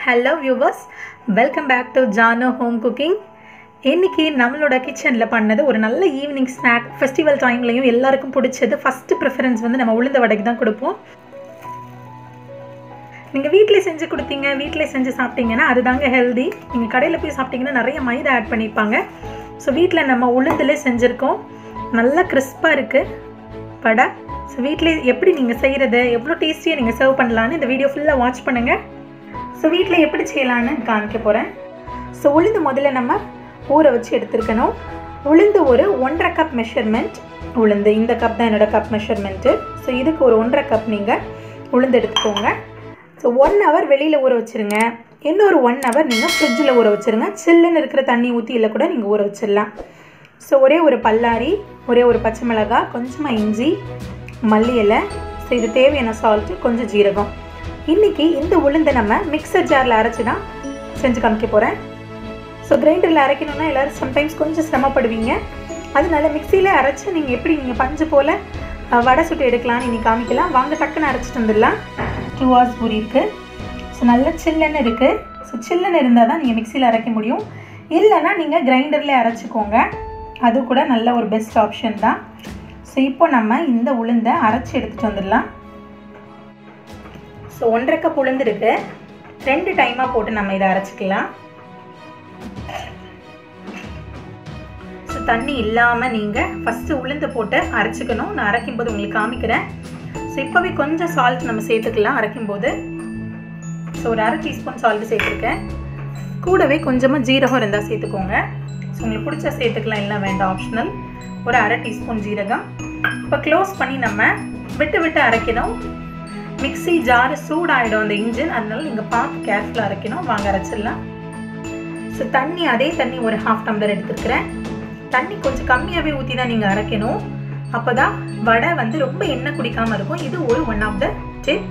hello viewers welcome back to Jano home cooking இன்னைக்கு நம்மளோட கிச்சனில் பண்ணது ஒரு நல்ல ஈவினிங் ஸ்நாக் ஃபெஸ்டிவல் டைம்லையும் எல்லாருக்கும் பிடிச்சது ஃபஸ்ட்டு ப்ரிஃபரன்ஸ் வந்து நம்ம உளுந்த வடைக்கு தான் கொடுப்போம் நீங்கள் வீட்டிலே செஞ்சு கொடுத்தீங்க வீட்டிலே செஞ்சு சாப்பிட்டீங்கன்னா அதுதாங்க ஹெல்தி நீங்கள் கடையில் போய் சாப்பிட்டீங்கன்னா நிறைய மைதா ஆட் பண்ணியிருப்பாங்க ஸோ வீட்டில் நம்ம உளுந்துலே செஞ்சுருக்கோம் நல்லா கிறிஸ்பாக இருக்குது வடை ஸோ வீட்டிலே எப்படி நீங்கள் செய்கிறது எவ்வளோ டேஸ்டியாக நீங்கள் சர்வ் பண்ணலான்னு இந்த வீடியோ ஃபுல்லாக வாட்ச் பண்ணுங்கள் ஸோ வீட்டில் எப்படி செய்யலான்னு காமிக்க போகிறேன் ஸோ உளுந்து முதல்ல நம்ம ஊற வச்சு எடுத்துருக்கணும் உளுந்து ஒரு ஒன்றரை கப் மெஷர்மெண்ட் உளுந்து இந்த கப் தான் என்னோடய கப் மெஷர்மெண்ட்டு ஸோ இதுக்கு ஒரு ஒன்றரை கப் நீங்கள் உளுந்து எடுத்துக்கோங்க ஸோ ஒன் ஹவர் வெளியில் ஊற வச்சுருங்க இன்னொரு ஒன் ஹவர் நீங்கள் ஃப்ரிட்ஜில் ஊற வச்சுருங்க சில்லுன்னு இருக்கிற தண்ணி ஊற்றி இல்லை கூட நீங்கள் ஊற வச்சிடலாம் ஸோ ஒரே ஒரு பல்லாரி ஒரே ஒரு பச்சை மிளகாய் கொஞ்சமாக இஞ்சி மல்லி இலை ஸோ இது தேவையான சால்ட்டு கொஞ்சம் ஜீரகம் இன்றைக்கி இந்த உளுந்தை நம்ம மிக்சர் ஜாரில் அரைச்சி தான் செஞ்சு காமிக்க போகிறேன் ஸோ கிரைண்டரில் அரைக்கணும்னா எல்லோரும் சம்டைம்ஸ் கொஞ்சம் சிரமப்படுவீங்க அதனால மிக்சியில் அரைச்சி நீங்கள் எப்படி நீங்கள் பஞ்சு போல் வடை சுட்டு எடுக்கலாம்னு இன்றைக்கி காமிக்கலாம் வாங்க டக்குன்னு அரைச்சிட்டு வந்துடலாம் டூ ஹவர்ஸ் பூரி இருக்குது ஸோ நல்ல சில்லுன்னு இருக்குது ஸோ சில்லுன்னு இருந்தால் தான் நீங்கள் மிக்சியில் அரைக்க முடியும் இல்லைன்னா நீங்கள் கிரைண்டரில் அரைச்சிக்கோங்க அது கூட நல்ல ஒரு பெஸ்ட் ஆப்ஷன் தான் ஸோ இப்போ நம்ம இந்த உளுந்தை அரைச்சி எடுத்துகிட்டு வந்துடலாம் ஸோ ஒன்றரை கப் உளுந்து இருக்கு ரெண்டு டைமாக போட்டு நம்ம இதை அரைச்சிக்கலாம் ஸோ தண்ணி இல்லாமல் நீங்கள் ஃபஸ்ட்டு உளுந்து போட்டு அரைச்சிக்கணும் நான் அரைக்கும் போது உங்களுக்கு காமிக்கிறேன் ஸோ இப்போவே கொஞ்சம் சால்ட் நம்ம சேர்த்துக்கலாம் அரைக்கும் போது ஸோ ஒரு அரை டீஸ்பூன் சால்ட்டு சேர்த்துருக்கேன் கூடவே கொஞ்சமாக ஜீரகம் இருந்தால் சேர்த்துக்கோங்க ஸோ உங்களுக்கு பிடிச்ச சேர்த்துக்கலாம் எல்லாம் வேண்டாம் ஆப்ஷனல் ஒரு அரை டீஸ்பூன் ஜீரகம் இப்போ க்ளோஸ் பண்ணி நம்ம விட்டு விட்டு அரைக்கணும் மிக்சி ஜாரு சூடாகிடும் அந்த இன்ஜின் அதனால நீங்கள் பார்த்து கேர்ஃபுல்லாக அரைக்கணும் வாங்க அரைச்சிடலாம் ஸோ தண்ணி அதே தண்ணி ஒரு ஹாஃப் டம்ளர் எடுத்துருக்கிறேன் தண்ணி கொஞ்சம் கம்மியாகவே ஊற்றி தான் நீங்கள் அரைக்கணும் அப்போ தான் வடை வந்து ரொம்ப எண்ணெய் குடிக்காமல் இருக்கும் இது ஒரு one of the tip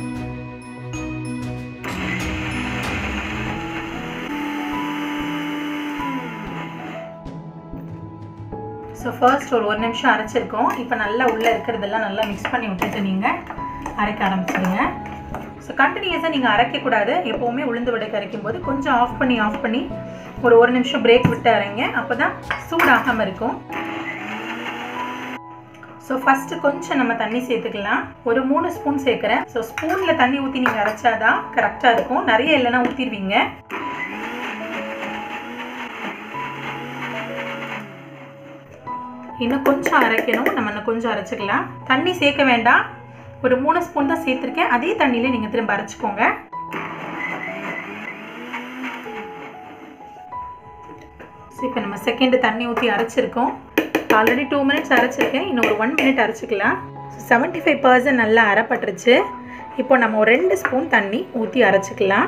so first ஒரு ஒரு நிமிஷம் அரைச்சிருக்கோம் இப்போ நல்லா உள்ளே இருக்கிறதெல்லாம் நல்லா மிக்ஸ் பண்ணி விட்டுட்டு நீங்கள் அரைக்க ஆரம்பிச்சிடுங்க ஸோ கண்டினியூஸாக நீங்கள் அரைக்கக்கூடாது எப்போவுமே உளுந்து வடைக்கு அரைக்கும் போது கொஞ்சம் ஆஃப் பண்ணி ஆஃப் பண்ணி ஒரு ஒரு நிமிஷம் பிரேக் விட்டு அரைங்க அப்போ தான் சூடாகாமல் இருக்கும் ஸோ ஃபஸ்ட்டு கொஞ்சம் நம்ம தண்ணி சேர்த்துக்கலாம் ஒரு மூணு ஸ்பூன் சேர்க்குறேன் ஸோ ஸ்பூனில் தண்ணி ஊற்றி நீங்கள் அரைச்சாதான் கரெக்டாக இருக்கும் நிறைய இல்லைன்னா ஊற்றிடுவீங்க இன்னும் கொஞ்சம் அரைக்கணும் நம்ம இன்னும் கொஞ்சம் அரைச்சிக்கலாம் தண்ணி சேர்க்க வேண்டாம் ஒரு மூணு ஸ்பூன் தான் சேர்த்துருக்கேன் அதே தண்ணியிலே நீங்கள் திரும்ப அரைச்சிக்கோங்க ஸோ இப்போ நம்ம செகண்டு தண்ணி ஊற்றி அரைச்சிருக்கோம் ஆல்ரெடி டூ மினிட்ஸ் அரைச்சிருக்கேன் இன்னும் ஒரு ஒன் மினிட் அரைச்சிக்கலாம் செவன்ட்டி ஃபைவ் பர்சன்ட் நல்லா அரைப்பட்டுருச்சு இப்போ நம்ம ஒரு ரெண்டு ஸ்பூன் தண்ணி ஊற்றி அரைச்சிக்கலாம்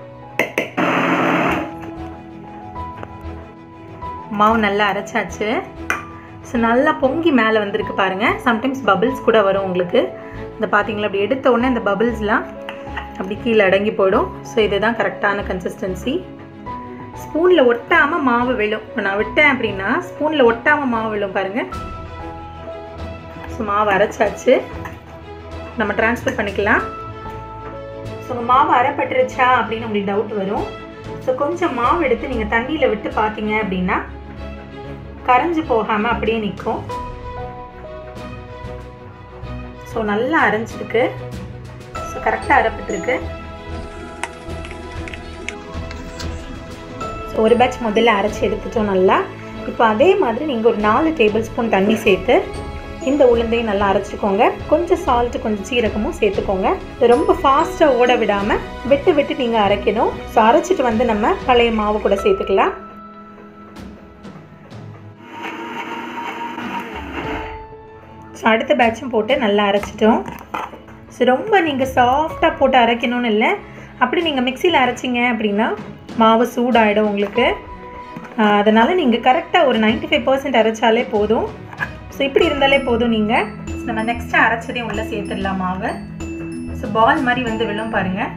மாவு நல்லா அரைச்சாச்சு ஸோ நல்லா பொங்கி மேலே வந்திருக்கு பாருங்கள் சம்டைம்ஸ் பபிள்ஸ் கூட வரும் உங்களுக்கு இந்த பார்த்தீங்களா அப்படி எடுத்த உடனே இந்த பபிள்ஸ்லாம் அப்படி கீழே அடங்கி போயிடும் ஸோ இதுதான் கரெக்டான கன்சிஸ்டன்சி ஸ்பூனில் ஒட்டாமல் மாவு விழும் இப்போ நான் விட்டேன் அப்படின்னா ஸ்பூனில் ஒட்டாமல் மாவு விழும் பாருங்கள் ஸோ மாவு அரைச்சாச்சு நம்ம டிரான்ஸ்ஃபர் பண்ணிக்கலாம் ஸோ மாவு அரைப்பட்டுருச்சா அப்படின்னு உங்களுக்கு டவுட் வரும் ஸோ கொஞ்சம் மாவு எடுத்து நீங்கள் தண்ணியில் விட்டு பார்த்தீங்க அப்படின்னா கரைஞ்சி போகாமல் அப்படியே நிற்கும் ஸோ நல்லா அரைஞ்சிருக்கு ஸோ கரெக்டாக அரைப்பட்டுருக்கு ஸோ ஒரு பேட்ச் முதல்ல அரைச்சி எடுத்துட்டோம் நல்லா இப்போ அதே மாதிரி நீங்கள் ஒரு நாலு டேபிள் ஸ்பூன் தண்ணி சேர்த்து இந்த உளுந்தையும் நல்லா அரைச்சிக்கோங்க கொஞ்சம் சால்ட்டு கொஞ்சம் சீரகமும் சேர்த்துக்கோங்க ரொம்ப ஃபாஸ்ட்டாக ஓட விடாமல் விட்டு விட்டு நீங்கள் அரைக்கணும் ஸோ அரைச்சிட்டு வந்து நம்ம பழைய மாவு கூட சேர்த்துக்கலாம் ஸோ அடுத்த பேட்சும் போட்டு நல்லா அரைச்சிட்டோம் ஸோ ரொம்ப நீங்கள் சாஃப்டாக போட்டு அரைக்கணும்னு இல்லை அப்படி நீங்கள் மிக்சியில் அரைச்சிங்க அப்படின்னா மாவு சூடாகிடும் உங்களுக்கு அதனால் நீங்கள் கரெக்டாக ஒரு நைன்ட்டி ஃபைவ் பர்சன்ட் அரைச்சாலே போதும் ஸோ இப்படி இருந்தாலே போதும் நீங்கள் நம்ம நெக்ஸ்ட்டு அரைச்சதே உள்ளே சேர்த்துடலாம் மாவு ஸோ பால் மாதிரி வந்து விழும் பாருங்கள்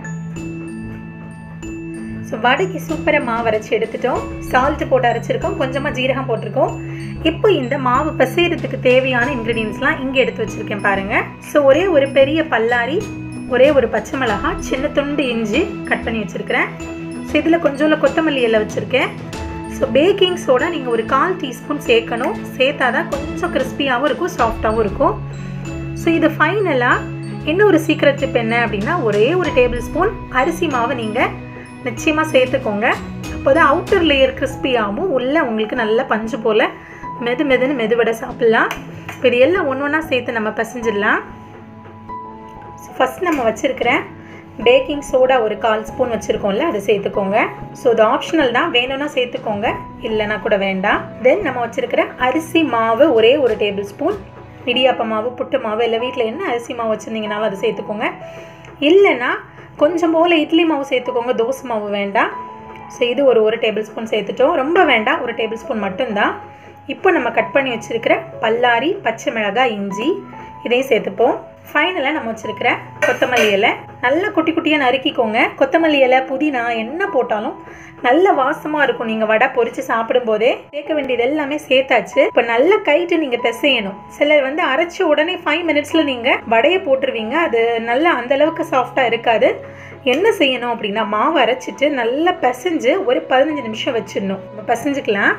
ஸோ வடைக்கு சூப்பராக மாவு அரைச்சி எடுத்துட்டோம் சால்ட்டு போட்டு அரைச்சிருக்கோம் கொஞ்சமாக ஜீரகம் போட்டிருக்கோம் இப்போ இந்த மாவு பசைறதுக்கு தேவையான இன்க்ரீடியன்ஸ்லாம் இங்கே எடுத்து வச்சுருக்கேன் பாருங்கள் ஸோ ஒரே ஒரு பெரிய பல்லாரி ஒரே ஒரு பச்சை மிளகாய் சின்ன துண்டு இஞ்சி கட் பண்ணி வச்சுருக்கிறேன் ஸோ இதில் கொஞ்சோண்டு கொத்தமல்லி இலை வச்சுருக்கேன் ஸோ பேக்கிங் சோடா நீங்கள் ஒரு கால் டீஸ்பூன் சேர்க்கணும் சேர்த்தா தான் கொஞ்சம் கிறிஸ்பியாகவும் இருக்கும் சாஃப்டாகவும் இருக்கும் ஸோ இது ஃபைனலாக இன்னொரு சீக்ரெட் டிப் என்ன அப்படின்னா ஒரே ஒரு டேபிள் ஸ்பூன் அரிசி மாவை நீங்கள் நிச்சயமாக சேர்த்துக்கோங்க அப்போ தான் அவுட்டர் லேயர் கிறிஸ்பியாகவும் உள்ளே உங்களுக்கு நல்ல பஞ்சு போல் மெது மெதுன்னு மெதுவடை சாப்பிட்லாம் இப்போ இது எல்லாம் ஒன்று ஒன்றா சேர்த்து நம்ம பசஞ்சிடலாம் ஃபஸ்ட் நம்ம வச்சுருக்கிற பேக்கிங் சோடா ஒரு கால் ஸ்பூன் வச்சுருக்கோம்ல அதை சேர்த்துக்கோங்க ஸோ இது ஆப்ஷனல் தான் வேணும்னா சேர்த்துக்கோங்க இல்லைனா கூட வேண்டாம் தென் நம்ம வச்சுருக்கிற அரிசி மாவு ஒரே ஒரு டேபிள் ஸ்பூன் இடியாப்ப மாவு புட்டு மாவு இல்லை வீட்டில் என்ன அரிசி மாவு வச்சுருந்தீங்கனாலும் அதை சேர்த்துக்கோங்க இல்லைன்னா கொஞ்சம் போல் இட்லி மாவு சேர்த்துக்கோங்க தோசை மாவு வேண்டாம் ஸோ இது ஒரு ஒரு டேபிள் ஸ்பூன் சேர்த்துட்டோம் ரொம்ப வேண்டாம் ஒரு டேபிள் ஸ்பூன் மட்டும்தான் இப்போ நம்ம கட் பண்ணி வச்சுருக்கிற பல்லாரி பச்சை மிளகாய் இஞ்சி இதையும் சேர்த்துப்போம் ஃபைனலாக நம்ம வச்சுருக்கிற கொத்தமல்லி இலை நல்லா குட்டி குட்டியாக நறுக்கிக்கோங்க கொத்தமல்லி இலை புதினா என்ன போட்டாலும் நல்ல வாசமாக இருக்கும் நீங்கள் வடை பொரித்து சாப்பிடும்போதே சேர்க்க வேண்டியது எல்லாமே சேர்த்தாச்சு இப்போ நல்ல கைட்டு நீங்கள் பிசையணும் சிலர் வந்து அரைச்ச உடனே ஃபைவ் மினிட்ஸில் நீங்கள் வடையை போட்டுருவீங்க அது நல்லா அந்த அளவுக்கு சாஃப்டாக இருக்காது என்ன செய்யணும் அப்படின்னா மாவு அரைச்சிட்டு நல்லா பிசைஞ்சு ஒரு பதினஞ்சு நிமிஷம் வச்சிடணும் நம்ம பிசைஞ்சுக்கலாம்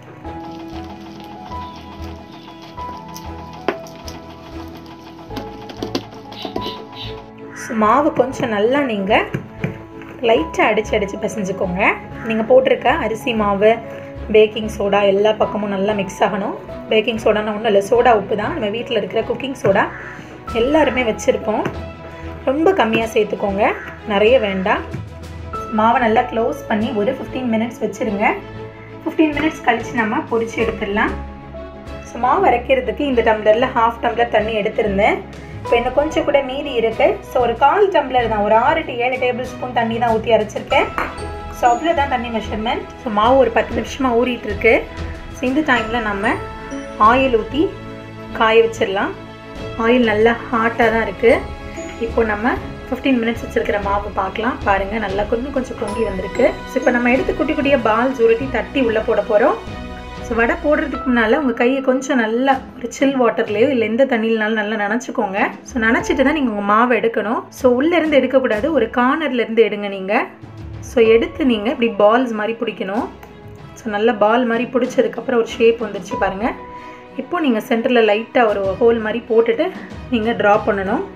மாவு கொஞ்சம் நல்லா நீங்கள் லைட்டாக அடித்து அடித்து பிசைஞ்சுக்கோங்க நீங்கள் போட்டிருக்க அரிசி மாவு பேக்கிங் சோடா எல்லா பக்கமும் நல்லா மிக்ஸ் ஆகணும் பேக்கிங் சோடானா ஒன்றும் இல்லை சோடா உப்பு தான் நம்ம வீட்டில் இருக்கிற குக்கிங் சோடா எல்லாருமே வச்சுருப்போம் ரொம்ப கம்மியாக சேர்த்துக்கோங்க நிறைய வேண்டாம் மாவை நல்லா க்ளோஸ் பண்ணி ஒரு ஃபிஃப்டீன் மினிட்ஸ் வச்சுருங்க ஃபிஃப்டீன் மினிட்ஸ் கழித்து நம்ம பொரிச்சு எடுத்துடலாம் ஸோ மாவு அரைக்கிறதுக்கு இந்த டம்ளரில் ஹாஃப் டம்ளர் தண்ணி எடுத்திருந்தேன் இப்போ இன்னும் கொஞ்சம் கூட மீதி இருக்குது ஸோ ஒரு கால் டம்ளர் தான் ஒரு ஆறு டு ஏழு டேபிள் ஸ்பூன் தண்ணி தான் ஊற்றி அரைச்சிருக்கேன் ஸோ அவ்வளோ தான் தண்ணி மெஷர்மெண்ட் ஸோ மாவு ஒரு பத்து நிமிஷமாக ஊறிட்டு இருக்கு ஸோ இந்த டைமில் நம்ம ஆயில் ஊற்றி காய வச்சிடலாம் ஆயில் நல்லா ஹாட்டாக தான் இருக்குது இப்போ நம்ம ஃபிஃப்டீன் மினிட்ஸ் வச்சுருக்கிற மாவு பார்க்கலாம் பாருங்கள் நல்லா கொஞ்சம் கொஞ்சம் பொங்கி வந்திருக்கு ஸோ இப்போ நம்ம எடுத்து குட்டி குட்டியாக பால் சுருட்டி தட்டி உள்ளே போட போகிறோம் ஸோ வடை போடுறதுக்கு முன்னால் உங்கள் கையை கொஞ்சம் நல்லா ஒரு சில் வாட்டர்லேயோ இல்லை எந்த தண்ணியிலனாலும் நல்லா நினச்சிக்கோங்க ஸோ நினச்சிட்டு தான் நீங்கள் உங்கள் மாவை எடுக்கணும் ஸோ உள்ளேருந்து எடுக்கக்கூடாது ஒரு கார்னர்லேருந்து எடுங்க நீங்கள் ஸோ எடுத்து நீங்கள் இப்படி பால்ஸ் மாதிரி பிடிக்கணும் ஸோ நல்ல பால் மாதிரி பிடிச்சதுக்கப்புறம் ஒரு ஷேப் வந்துருச்சு பாருங்கள் இப்போ நீங்கள் சென்டரில் லைட்டாக ஒரு ஹோல் மாதிரி போட்டுட்டு நீங்கள் ட்ரா பண்ணணும்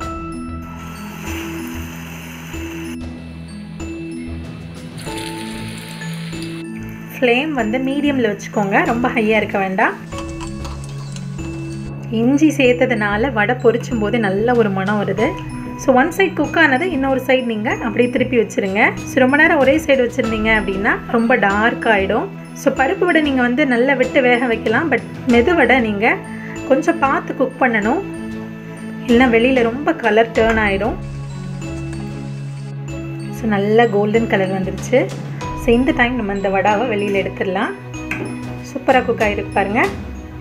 ஃப்ளேம் வந்து மீடியமில் வச்சுக்கோங்க ரொம்ப ஹையாக இருக்க வேண்டாம் இஞ்சி சேர்த்ததுனால வடை பொரிச்சும் போது நல்ல ஒரு மனம் வருது ஸோ ஒன் சைட் குக் ஆனது இன்னொரு சைடு நீங்கள் அப்படியே திருப்பி வச்சுருங்க ஸோ ரொம்ப நேரம் ஒரே சைடு வச்சுருந்தீங்க அப்படின்னா ரொம்ப டார்க் ஆகிடும் ஸோ பருப்பு வடை நீங்கள் வந்து நல்லா விட்டு வேக வைக்கலாம் பட் மெது வடை நீங்கள் கொஞ்சம் பார்த்து குக் பண்ணணும் இல்லைனா வெளியில் ரொம்ப கலர் டேர்ன் ஆகிடும் ஸோ நல்லா கோல்டன் கலர் வந்துருச்சு ஸோ இந்த டைம் நம்ம இந்த வடாவை வெளியில் எடுத்துடலாம் சூப்பராக குக் ஆகிருக்கு பாருங்கள்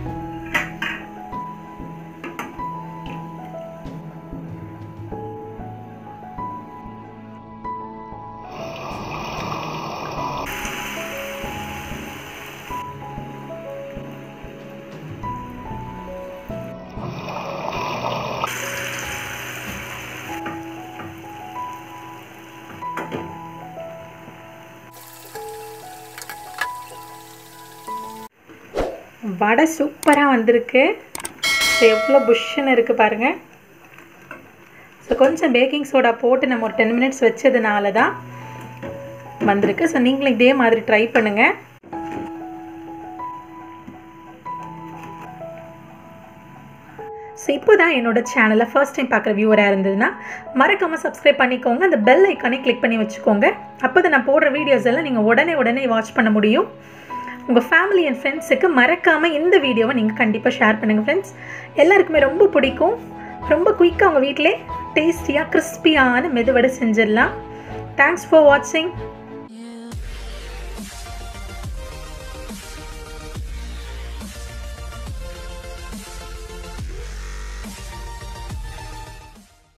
வடை சூப்பராக வந்திருக்கு ஸோ எவ்வளோ புஷ்ஷுன்னு இருக்குது பாருங்கள் ஸோ கொஞ்சம் பேக்கிங் சோடா போட்டு நம்ம ஒரு டென் மினிட்ஸ் வச்சதுனால தான் வந்திருக்கு ஸோ நீங்களும் இதே மாதிரி ட்ரை பண்ணுங்கள் ஸோ இப்போ தான் என்னோட சேனலை ஃபர்ஸ்ட் டைம் பார்க்குற வியூவராக இருந்ததுன்னா மறக்காமல் சப்ஸ்கிரைப் பண்ணிக்கோங்க அந்த பெல் ஐக்கானே கிளிக் பண்ணி வச்சுக்கோங்க அப்போ தான் நான் போடுற வீடியோஸ் எல்லாம் நீங்கள் உடனே உடனே வாட்ச் பண்ண முடியும் உங்கள் ஃபேமிலி அண்ட் ஃப்ரெண்ட்ஸுக்கு மறக்காமல் இந்த வீடியோவை நீங்கள் கண்டிப்பாக ஷேர் பண்ணுங்கள் ஃப்ரெண்ட்ஸ் எல்லாருக்குமே ரொம்ப பிடிக்கும் ரொம்ப குயிக்காக உங்கள் வீட்டிலே டேஸ்டியாக கிறிஸ்பியான மெதுவடை செஞ்சிடலாம் தேங்க்ஸ் ஃபார் வாட்சிங்